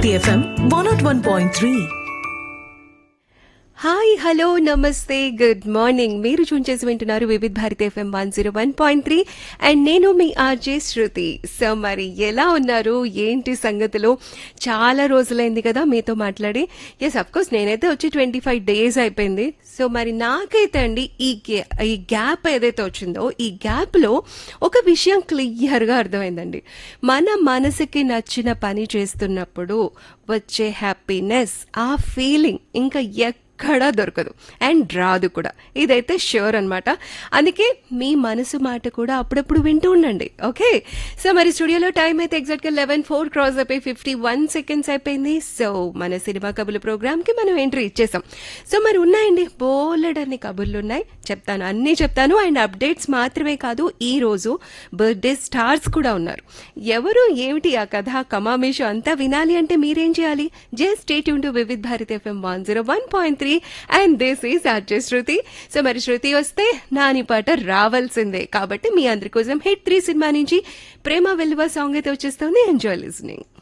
Bharati FM one nought one point three hi hello నమస్తే good morning మీరు tune చేసి వింటున్నారు Vividh Bharati FM one zero one point three and నేను మీ ఆర్జే శృతి సో మరి ఎలా ఉన్నారు ఏంటి సంగతులు చాలా రోజులైంది కదా మీతో మాట్లాడి ఎస్ కోర్స్ నేనైతే వచ్చి ట్వంటీ ఫైవ్ డేస్ అయిపోయింది సో మరి నాకైతే అండి ఈ గ్యా- ఈ గ్యాప్ ఏదైతే వచ్చిందో ఈ గ్యాప్లో ఒక విషయం క్లియర్గా అర్థమైందండి మన మనసుకి నచ్చిన పని చేస్తున్నప్పుడు వచ్చే హ్యాపీనెస్ ఆ ఫీలింగ్ ఇంకా ఎక్కడా దొరకదు అండ్ రాదు కూడా ఇదైతే ష్యూర్ అన్నమాట అందుకే మీ మనసు మాట కూడా అప్పుడప్పుడు వింటూ ఉండండి ఓకే సో మరి స్టూడియోలో టైం అయితే ఎగ్జాక్ట్గా లెవెన్ ఫోర్ క్రాస్ అయిపోయి ఫిఫ్టీ వన్ సెకండ్స్ అయిపోయింది సో మన సినిమా కబుర్ల ప్రోగ్రామ్కి మనం ఎంట్రీ ఇచ్చేసాం సో మరి ఉన్నాయండి బోలెడన్ని కబుర్లు ఉన్నాయి చెప్తాను అన్నీ చెప్తాను అండ్ అప్డేట్స్ మాత్రమే కాదు ఈ రోజు బర్త్డే స్టార్స్ కూడా ఉన్నారు ఎవరు ఏమిటి ఆ కథ కమామేషు అంతా వినాలి అంటే మీరేం చేయాలి just stay tuned to Vividh Bharat FM one zero one point three and this is RJ Shruti so మరి శృతి వస్తే నాని పాట రావాల్సిందే కాబట్టి మీ అందరి కోసం హిట్ త్రీ సినిమా నుంచి ప్రేమ వెలువ సాంగ్ అయితే వచ్చేస్తుంది ఎంజాయ్ లిస్నింగ్